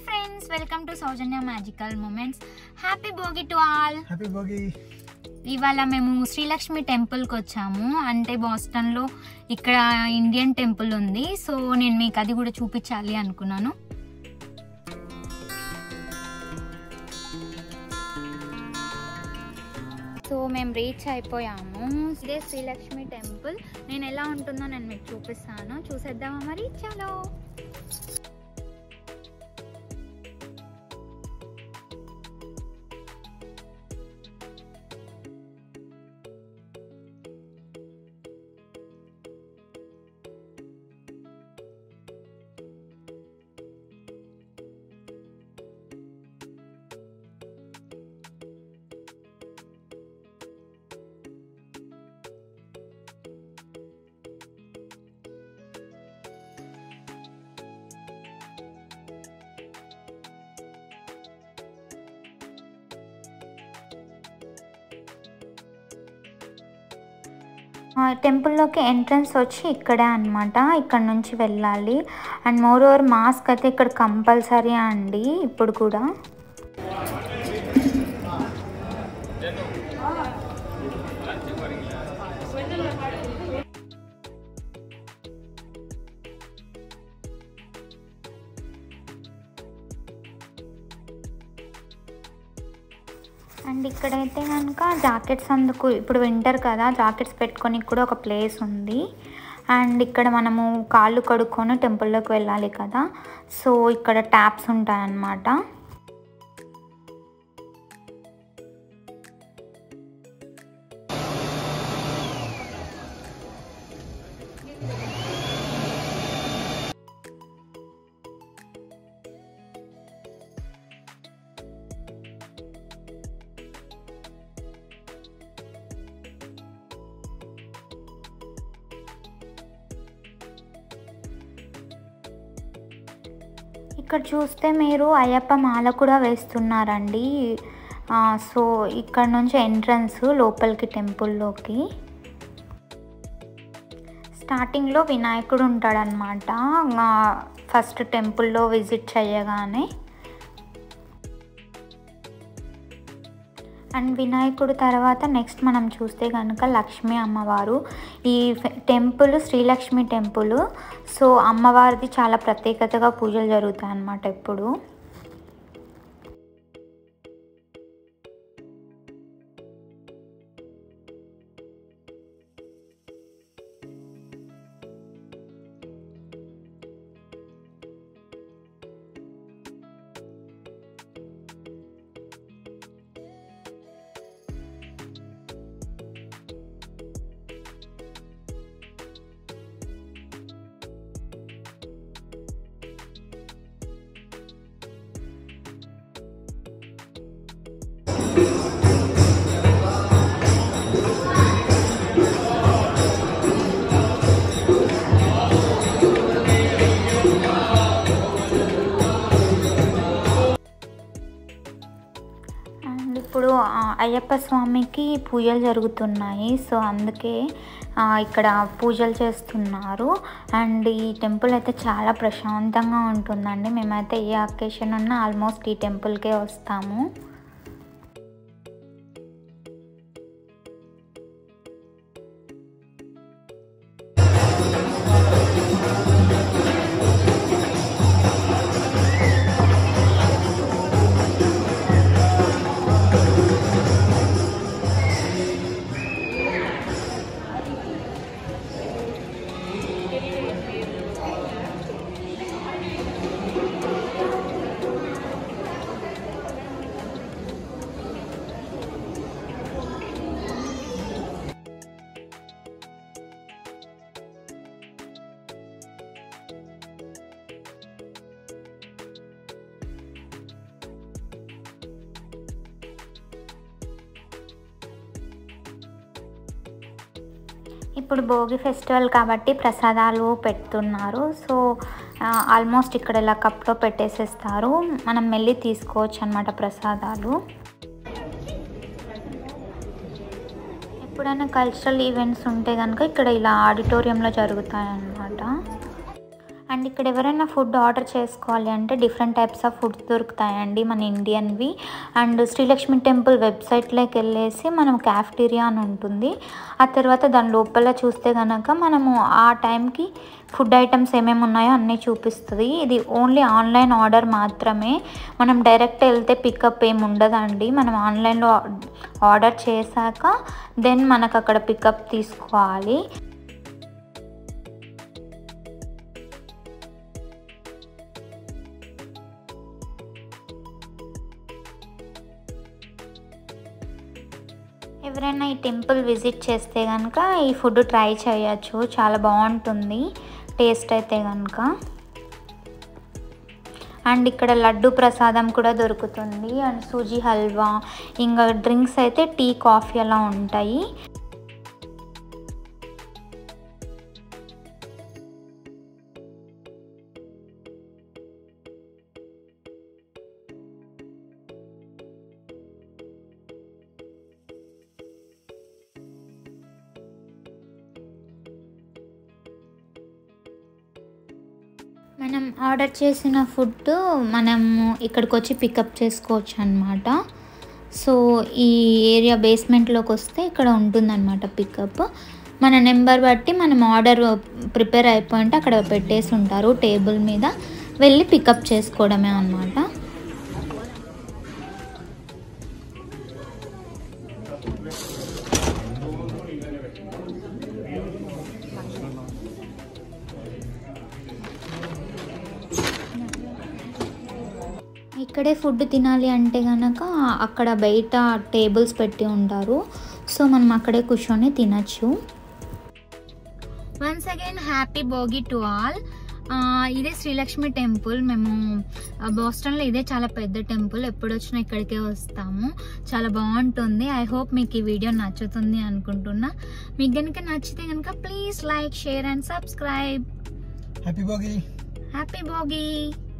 friends welcome to Soujanya magical moments happy Bhogi to all happy Bhogi ఇవాళ మేము శ్రీలక్ష్మి టెంపుల్కి వచ్చాము అంటే బాస్టన్లో ఇక్కడ ఇండియన్ టెంపుల్ ఉంది సో నేను మీకు అది కూడా చూపించాలి అనుకున్నాను సో మేము రీచ్ అయిపోయాము ఇదే శ్రీలక్ష్మి టెంపుల్ నేను ఎలా ఉంటుందో నేను మీకు చూపిస్తాను చూసేద్దామా మరి చలో టెంపుల్లోకి ఎంట్రన్స్ వచ్చి ఇక్కడే అనమాట ఇక్కడ నుంచి వెళ్ళాలి అండ్ మోర్ ఓవర్ మాస్క్ అయితే ఇక్కడ కంపల్సరీ అండి ఇప్పుడు కూడా అండ్ ఇక్కడైతే కనుక జాకెట్స్ అందుకు ఇప్పుడు వింటర్ కదా జాకెట్స్ పెట్టుకొని కూడా ఒక ప్లేస్ ఉంది అండ్ ఇక్కడ మనము కాళ్ళు కడుక్కొని టెంపుల్లోకి వెళ్ళాలి కదా సో ఇక్కడ ట్యాప్స్ ఉంటాయన్నమాట ఇక్కడ చూస్తే మీరు అయ్యప్ప మాల కూడా వేస్తున్నారండి ఆ, సో ఇక్కడ నుంచి ఎంట్రన్స్ లోపలికి టెంపుల్లోకి స్టార్టింగ్లో వినాయకుడు ఉంటాడనమాట ఫస్ట్ టెంపుల్లో విజిట్ చేయగానే అండ్ వినాయకుడు తర్వాత నెక్స్ట్ మనం చూస్తే కనుక లక్ష్మీ అమ్మవారు ఈ ఫె- టెంపుల్ శ్రీలక్ష్మి టెంపుల్ సో అమ్మవారిది చాలా ప్రత్యేకతగా పూజలు జరుగుతాయి అన్నమాట ఇప్పుడు అండ్ ఇప్పుడు ఆ, అయ్యప్ప స్వామికి పూజలు జరుగుతున్నాయి సో అందుకే ఆ, ఇక్కడ పూజలు చేస్తున్నారు అండ్ ఈ టెంపుల్ అయితే చాలా ప్రశాంతంగా ఉంటుందండి మేమైతే ఏ అకేషన్ ఉన్నా ఆల్మోస్ట్ ఈ టెంపుల్కే వస్తాము ఇప్పుడు భోగి ఫెస్టివల్ కాబట్టి ప్రసాదాలు పెడుతున్నారు సో ఆల్మోస్ట్ ఇక్కడ ఇలా కప్లో పెట్టేసేస్తారు మనం వెళ్ళి తీసుకోవచ్చు అనమాట ప్రసాదాలు ఎప్పుడైనా కల్చరల్ ఈవెంట్స్ ఉంటే కనుక ఇక్కడ ఇలా ఆడిటోరియంలో జరుగుతాయి అన్నమాట అండ్ ఇక్కడ ఎవరైనా ఫుడ్ ఆర్డర్ చేసుకోవాలి అంటే డిఫరెంట్ టైప్స్ ఆఫ్ ఫుడ్ దొరుకుతాయండి మన ఇండియన్వి అండ్ శ్రీలక్ష్మి టెంపుల్ వెబ్సైట్లోకి వెళ్ళేసి మనం క్యాఫ్టీరియా అని ఉంటుంది ఆ తర్వాత దాని లోపల చూస్తే కనుక మనము ఆ టైంకి ఫుడ్ ఐటమ్స్ ఏమేమి ఉన్నాయో అన్నీ చూపిస్తుంది ఇది ఓన్లీ ఆన్లైన్ ఆర్డర్ మాత్రమే మనం డైరెక్ట్ వెళ్తే పికప్ ఏమి ఉండదండి మనం ఆన్లైన్లో ఆర్డర్ చేశాక దెన్ మనకు అక్కడ పికప్ తీసుకోవాలి ఎవరైనా ఈ టెంపుల్ విజిట్ చేస్తే కనుక ఈ ఫుడ్ ట్రై చేయొచ్చు చాలా బాగుంటుంది టేస్ట్ అయితే కనుక అండ్ ఇక్కడ లడ్డు ప్రసాదం కూడా దొరుకుతుంది అండ్ సూజీ హల్వా ఇంకా డ్రింక్స్ అయితే టీ కాఫీ అలా ఉంటాయి మనం ఆర్డర్ చేసిన ఫుడ్ మనము ఇక్కడికి వచ్చి పికప్ చేసుకోవచ్చు అనమాట సో ఈ ఏరియా బేస్మెంట్లోకి వస్తే ఇక్కడ ఉంటుందన్నమాట పికప్ మన నెంబర్ బట్టి మనం ఆర్డర్ ప్రిపేర్ అయిపోయింటే అక్కడ పెట్టేసి ఉంటారు టేబుల్ మీద వెళ్ళి పికప్ చేసుకోవడమే అనమాట ఇక్కడే ఫుడ్ తినాలి అంటే కనుక అక్కడ బయట టేబుల్స్ పెట్టి ఉంటారు సో మనం అక్కడే కూర్చొని తినచ్చు once again happy Bhogi to all ఇదే శ్రీలక్ష్మి టెంపుల్ మేము ఆ, బోస్టన్లో ఇదే చాలా పెద్ద టెంపుల్ ఎప్పుడు వచ్చినా ఇక్కడికే వస్తాము చాలా బాగుంటుంది ఐ హోప్ మీకు ఈ వీడియో నచ్చుతుంది అనుకుంటున్నా మీకు కనుక నచ్చితే కనుక please like share and subscribe happy Bhogi happy Bhogi